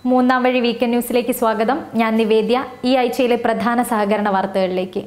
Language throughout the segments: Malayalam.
മൂന്നാം വഴി വീക്കെൻഡ് ന്യൂസിലേക്ക് സ്വാഗതം ഞാൻ നിവേദ്യ ഈ ആഴ്ചയിലെ പ്രധാന സഹകരണ വാർത്തകളിലേക്ക്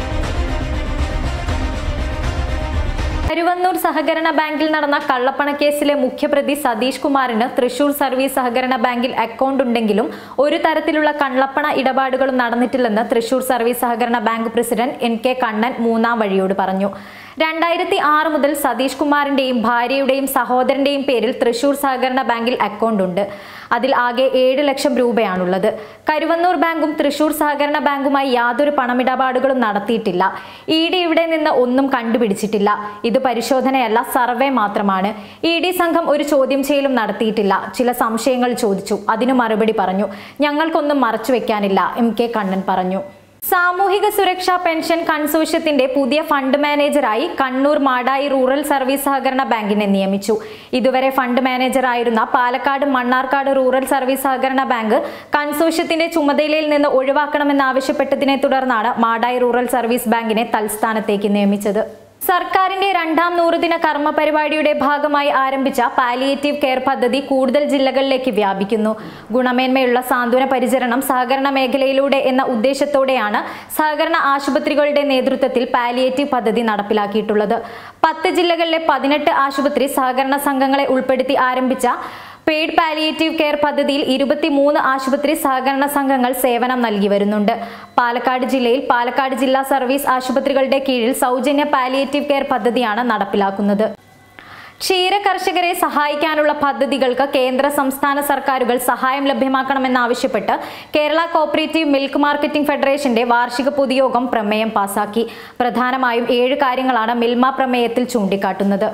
കരുവന്നൂർ സഹകരണ ബാങ്കിൽ നടന്ന കള്ളപ്പണക്കേസിലെ മുഖ്യപ്രതി സതീഷ് കുമാറിന് തൃശൂർ സർവീസ് സഹകരണ ബാങ്കിൽ അക്കൗണ്ട് ഉണ്ടെങ്കിലും ഒരു തരത്തിലുള്ള കള്ളപ്പണ ഇടപാടുകളും നടന്നിട്ടില്ലെന്ന് തൃശൂർ സർവീസ് സഹകരണ bank president N K Kannan മൂന്നാം വഴിയോട് പറഞ്ഞു രണ്ടായിരത്തി ആറ് മുതൽ സതീഷ് കുമാറിന്റെയും ഭാര്യയുടെയും സഹോദരന്റെയും പേരിൽ തൃശൂർ സഹകരണ ബാങ്കിൽ അക്കൗണ്ട് ഉണ്ട് അതിൽ ആകെ ഏഴ് ലക്ഷം രൂപയാണുള്ളത് കരുവന്നൂർ ബാങ്കും തൃശൂർ സഹകരണ ബാങ്കുമായി യാതൊരു പണമിടപാടുകളും നടത്തിയിട്ടില്ല ഇ ഡി ഇവിടെ നിന്ന് ഒന്നും കണ്ടുപിടിച്ചിട്ടില്ല ഇത് പരിശോധനയല്ല സർവേ മാത്രമാണ് ഇ ഡി സംഘം ഒരു ചോദ്യം ചെയ്യലും നടത്തിയിട്ടില്ല ചില സംശയങ്ങൾ ചോദിച്ചു അതിനു മറുപടി പറഞ്ഞു ഞങ്ങൾക്കൊന്നും മറച്ചുവെക്കാനില്ല എം കെ കണ്ണൻ പറഞ്ഞു സാമൂഹിക സുരക്ഷാ പെൻഷൻ കൺസോഷ്യത്തിന്റെ പുതിയ ഫണ്ട് മാനേജറായി കണ്ണൂർ മാടായി റൂറൽ സർവീസ് സഹകരണ ബാങ്കിനെ നിയമിച്ചു ഇതുവരെ ഫണ്ട് മാനേജറായിരുന്ന പാലക്കാട് മണ്ണാർക്കാട് റൂറൽ സർവീസ് സഹകരണ ബാങ്ക് കൺസോഷ്യത്തിന്റെ ചുമതലയിൽ നിന്ന് ഒഴിവാക്കണമെന്നാവശ്യപ്പെട്ടതിനെ തുടർന്നാണ് മാടായി റൂറൽ സർവീസ് ബാങ്കിനെ തൽസ്ഥാനത്തേക്ക് നിയമിച്ചത് സർക്കാരിന്റെ രണ്ടാം നൂറുദിന കർമ്മ പരിപാടിയുടെ ഭാഗമായി ആരംഭിച്ച പാലിയേറ്റീവ് കെയർ പദ്ധതി കൂടുതൽ ജില്ലകളിലേക്ക് വ്യാപിക്കുന്നു ഗുണമേന്മയുള്ള സാന്ത്വന പരിചരണം സഹകരണ മേഖലയിലൂടെ എന്ന ഉദ്ദേശത്തോടെയാണ് സഹകരണ ആശുപത്രികളുടെ നേതൃത്വത്തിൽ പാലിയേറ്റീവ് പദ്ധതി നടപ്പിലാക്കിയിട്ടുള്ളത് പത്ത് ജില്ലകളിലെ പതിനെട്ട് ആശുപത്രി സഹകരണ സംഘങ്ങളെ ഉൾപ്പെടുത്തി ആരംഭിച്ച പെയ്ഡ് പാലിയേറ്റീവ് കെയർ പദ്ധതിയിൽ ഇരുപത്തിമൂന്ന് ആശുപത്രി സഹകരണ സംഘങ്ങൾ സേവനം നൽകി വരുന്നുണ്ട് പാലക്കാട് ജില്ലയിൽ പാലക്കാട് ജില്ലാ സർവീസ് ആശുപത്രികളുടെ കീഴിൽ സൗജന്യ പാലിയേറ്റീവ് കെയർ പദ്ധതിയാണ് നടപ്പിലാക്കുന്നത് ക്ഷീര കർഷകരെ സഹായിക്കാനുള്ള പദ്ധതികൾക്ക് കേന്ദ്ര സംസ്ഥാന സർക്കാരുകൾ സഹായം ലഭ്യമാക്കണമെന്നാവശ്യപ്പെട്ട് കേരള കോപ്പറേറ്റീവ് മിൽക്ക് മാർക്കറ്റിംഗ് ഫെഡറേഷന്റെ വാർഷിക പൊതുയോഗം പ്രമേയം പാസാക്കി പ്രധാനമായും ഏഴ് കാര്യങ്ങളാണ് മിൽമ പ്രമേയത്തിൽ ചൂണ്ടിക്കാട്ടുന്നത്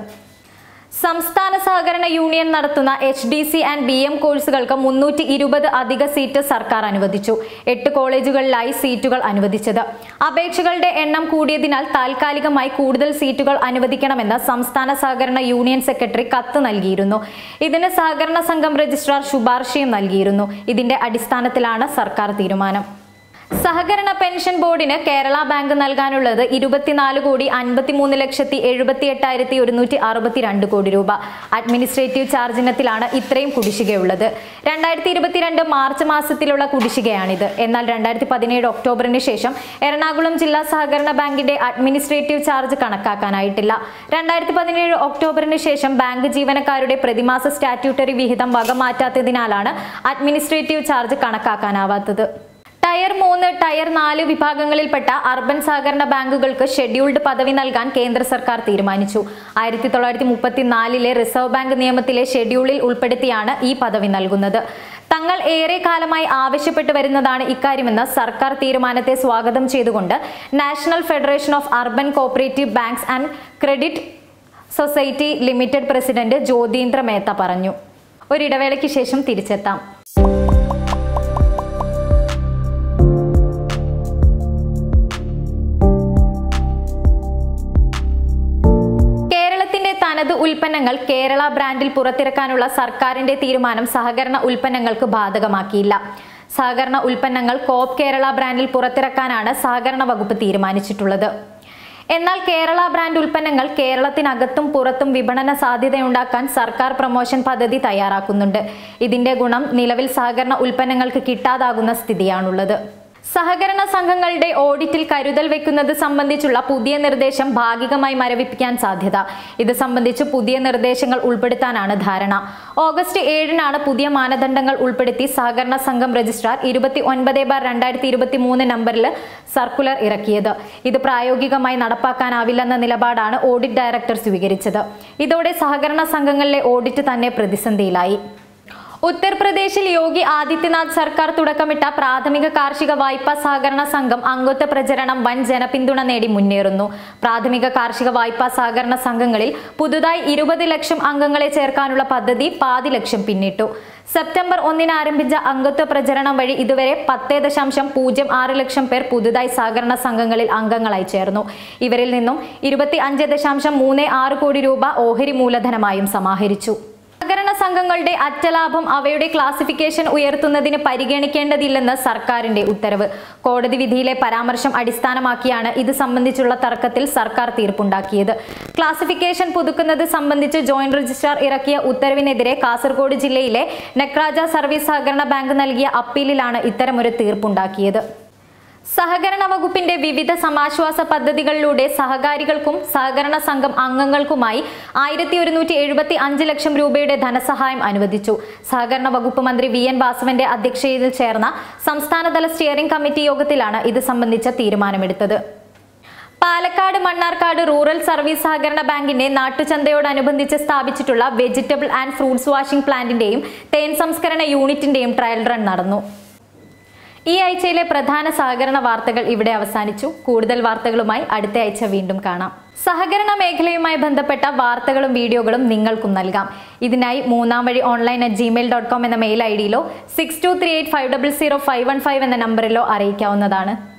സംസ്ഥാന സഹകരണ യൂണിയൻ നടത്തുന്ന H D C and B M കോഴ്സുകൾക്ക് മുന്നൂറ്റി ഇരുപത് അധിക സീറ്റ് സർക്കാർ അനുവദിച്ചു എട്ട് കോളേജുകളിലായി സീറ്റുകൾ അനുവദിച്ചത് അപേക്ഷകളുടെ എണ്ണം കൂടിയതിനാൽ താൽക്കാലികമായി കൂടുതൽ സീറ്റുകൾ അനുവദിക്കണമെന്ന് സംസ്ഥാന സഹകരണ യൂണിയൻ സെക്രട്ടറി കത്ത് നൽകിയിരുന്നു ഇതിന് സഹകരണ സംഘം രജിസ്ട്രാർ ശുപാർശയും നൽകിയിരുന്നു ഇതിന്റെ അടിസ്ഥാനത്തിലാണ് സർക്കാർ തീരുമാനം സഹകരണ പെൻഷൻ ബോർഡിന് കേരള ബാങ്ക് നൽകാനുള്ളത് ഇരുപത്തിനാല് കോടി അൻപത്തിമൂന്ന് ലക്ഷത്തി എഴുപത്തി എട്ടായിരത്തി ഒരുന്നൂറ്റി അറുപത്തിരണ്ട് കോടി രൂപ അഡ്മിനിസ്ട്രേറ്റീവ് ചാർജ് ഇനത്തിലാണ് ഇത്രയും കുടിശ്ശികയുള്ളത് രണ്ടായിരത്തി ഇരുപത്തിരണ്ട് മാർച്ച് മാസത്തിലുള്ള കുടിശ്ശികയാണിത് എന്നാൽ രണ്ടായിരത്തി പതിനേഴ് ഒക്ടോബറിന് ശേഷം എറണാകുളം ജില്ലാ സഹകരണ ബാങ്കിന്റെ അഡ്മിനിസ്ട്രേറ്റീവ് ചാർജ് കണക്കാക്കാനായിട്ടില്ല രണ്ടായിരത്തി പതിനേഴ് ഒക്ടോബറിന് ശേഷം ബാങ്ക് ജീവനക്കാരുടെ പ്രതിമാസ സ്റ്റാറ്റ്യൂട്ടറി വിഹിതം വകമാറ്റാത്തതിനാലാണ് അഡ്മിനിസ്ട്രേറ്റീവ് ചാർജ് കണക്കാക്കാനാവാത്തത് ടയർ മൂന്ന് ടയർ നാല് വിഭാഗങ്ങളിൽപ്പെട്ട അർബൻ സഹകരണ ബാങ്കുകൾക്ക് ഷെഡ്യൂൾഡ് പദവി നൽകാൻ കേന്ദ്ര സർക്കാർ തീരുമാനിച്ചു ആയിരത്തി തൊള്ളായിരത്തി മുപ്പത്തിനാലിലെ റിസർവ് ബാങ്ക് നിയമത്തിലെ ഷെഡ്യൂളിൽ ഉൾപ്പെടുത്തിയാണ് ഈ പദവി നൽകുന്നത് തങ്ങൾ ഏറെ കാലമായി ആവശ്യപ്പെട്ടു വരുന്നതാണ് ഇക്കാര്യമെന്ന് സർക്കാർ തീരുമാനത്തെ സ്വാഗതം ചെയ്തുകൊണ്ട് national federation of urban cooperative banks and credit society limited president Jyotindra Mehta പറഞ്ഞു ഒരിടവേളയ്ക്ക് ശേഷം തിരിച്ചെത്താം കേരളത്തിന്റെ തനത് ഉൽപ്പന്നങ്ങൾ കേരള ബ്രാൻഡിൽ പുറത്തിറക്കാനുള്ള സർക്കാരിന്റെ തീരുമാനം സഹകരണ ഉൽപ്പന്നങ്ങൾക്ക് ബാധകമാക്കിയില്ല സഹകരണ ഉൽപ്പന്നങ്ങൾ കോപ്പ് കേരള ബ്രാൻഡിൽ പുറത്തിറക്കാനാണ് സഹകരണ വകുപ്പ് തീരുമാനിച്ചിട്ടുള്ളത് എന്നാൽ കേരള ബ്രാൻഡ് ഉൽപ്പന്നങ്ങൾ കേരളത്തിനകത്തും പുറത്തും വിപണന സാധ്യതയുണ്ടാക്കാൻ സർക്കാർ പ്രൊമോഷൻ പദ്ധതി തയ്യാറാക്കുന്നുണ്ട് ഇതിന്റെ ഗുണം നിലവിൽ സഹകരണ ഉൽപ്പന്നങ്ങൾക്ക് കിട്ടാതാകുന്ന സ്ഥിതിയാണുള്ളത് സഹകരണ സംഘങ്ങളുടെ ഓഡിറ്റിൽ കരുതൽ വെക്കുന്നത് സംബന്ധിച്ചുള്ള പുതിയ നിർദ്ദേശം ഭാഗികമായി മരവിപ്പിക്കാൻ സാധ്യത ഇത് സംബന്ധിച്ച് പുതിയ നിർദ്ദേശങ്ങൾ ഉൾപ്പെടുത്താനാണ് ധാരണ ഓഗസ്റ്റ് ഏഴിനാണ് പുതിയ മാനദണ്ഡങ്ങൾ ഉൾപ്പെടുത്തി സഹകരണ സംഘം രജിസ്ട്രാർ ഇരുപത്തി ഒൻപത് ബാർ രണ്ടായിരത്തി ഇരുപത്തി മൂന്ന് നമ്പറിൽ സർക്കുലർ ഇറക്കിയത് ഇത് പ്രായോഗികമായി നടപ്പാക്കാനാവില്ലെന്ന നിലപാടാണ് ഓഡിറ്റ് ഡയറക്ടർ സ്വീകരിച്ചത് ഇതോടെ സഹകരണ സംഘങ്ങളിലെ ഓഡിറ്റ് തന്നെ പ്രതിസന്ധിയിലായി ഉത്തർപ്രദേശിൽ യോഗി ആദിത്യനാഥ് സർക്കാർ തുടക്കമിട്ട പ്രാഥമിക കാർഷിക വായ്പാ സഹകരണ സംഘം അംഗത്വ പ്രചരണം വൻ ജനപിന്തുണ നേടി മുന്നേറുന്നു പ്രാഥമിക കാർഷിക വായ്പാ സഹകരണ സംഘങ്ങളിൽ പുതുതായി ഇരുപത് ലക്ഷം അംഗങ്ങളെ ചേർക്കാനുള്ള പദ്ധതി പാതി ലക്ഷം പിന്നിട്ടു സെപ്റ്റംബർ ഒന്നിന് ആരംഭിച്ച അംഗത്വ പ്രചരണം വഴി ഇതുവരെ പത്ത് ദശാംശം പൂജ്യം ആറ് ലക്ഷം പേർ പുതുതായി സഹകരണ സംഘങ്ങളിൽ അംഗങ്ങളായി ചേർന്നു ഇവരിൽ നിന്നും ഇരുപത്തി അഞ്ച് ദശാംശം മൂന്ന് ആറ് കോടി രൂപ ഓഹരി മൂലധനമായും സമാഹരിച്ചു സഹകരണ സംഘങ്ങളുടെ അറ്റലാഭം അവയുടെ ക്ലാസിഫിക്കേഷൻ ഉയർത്തുന്നതിന് പരിഗണിക്കേണ്ടതില്ലെന്ന് സർക്കാരിന്റെ ഉത്തരവ് കോടതി വിധിയിലെ പരാമർശം അടിസ്ഥാനമാക്കിയാണ് ഇത് സംബന്ധിച്ചുള്ള തർക്കത്തിൽ സർക്കാർ തീർപ്പുണ്ടാക്കിയത് ക്ലാസിഫിക്കേഷൻ പുതുക്കുന്നത് സംബന്ധിച്ച് ജോയിന്റ് രജിസ്ട്രാർ ഇറക്കിയ ഉത്തരവിനെതിരെ കാസർഗോഡ് ജില്ലയിലെ നെക്രാജ സർവീസ് സഹകരണ ബാങ്ക് നൽകിയ അപ്പീലിലാണ് ഇത്തരമൊരു തീർപ്പുണ്ടാക്കിയത് സഹകരണ വകുപ്പിന്റെ വിവിധ സമാശ്വാസ പദ്ധതികളിലൂടെ സഹകാരികൾക്കും സഹകരണ സംഘം അംഗങ്ങൾക്കുമായി ആയിരത്തി ഒരുന്നൂറ്റി എഴുപത്തി അഞ്ച് ലക്ഷം രൂപയുടെ ധനസഹായം അനുവദിച്ചു സഹകരണ വകുപ്പ് മന്ത്രി വി എൻ വാസവന്റെ അധ്യക്ഷതയിൽ ചേർന്ന സംസ്ഥാനതല സ്റ്റിയറിംഗ് കമ്മിറ്റി യോഗത്തിലാണ് ഇത് സംബന്ധിച്ച തീരുമാനമെടുത്തത് പാലക്കാട് മണ്ണാർക്കാട് റൂറൽ സർവീസ് സഹകരണ ബാങ്കിന്റെ നാട്ടുചന്തയോടനുബന്ധിച്ച് സ്ഥാപിച്ചിട്ടുള്ള വെജിറ്റബിൾ ആൻഡ് ഫ്രൂട്ട്സ് വാഷിംഗ് പ്ലാന്റിന്റെയും തേൻ സംസ്കരണ യൂണിറ്റിന്റെയും ട്രയൽ റൺ നടന്നു ഈ ആഴ്ചയിലെ പ്രധാന സഹകരണ വാർത്തകൾ ഇവിടെ അവസാനിച്ചു കൂടുതൽ വാർത്തകളുമായി അടുത്ത ആഴ്ച വീണ്ടും കാണാം സഹകരണ മേഖലയുമായി ബന്ധപ്പെട്ട വാർത്തകളും വീഡിയോകളും നിങ്ങൾക്കും നൽകാം ഇതിനായി മൂന്നാം വഴി online at Gmail dot com എന്ന മെയിൽ ഐ ഡിയിലോ six two three eight five double zero five one five എന്ന നമ്പറിലോ അറിയിക്കാവുന്നതാണ്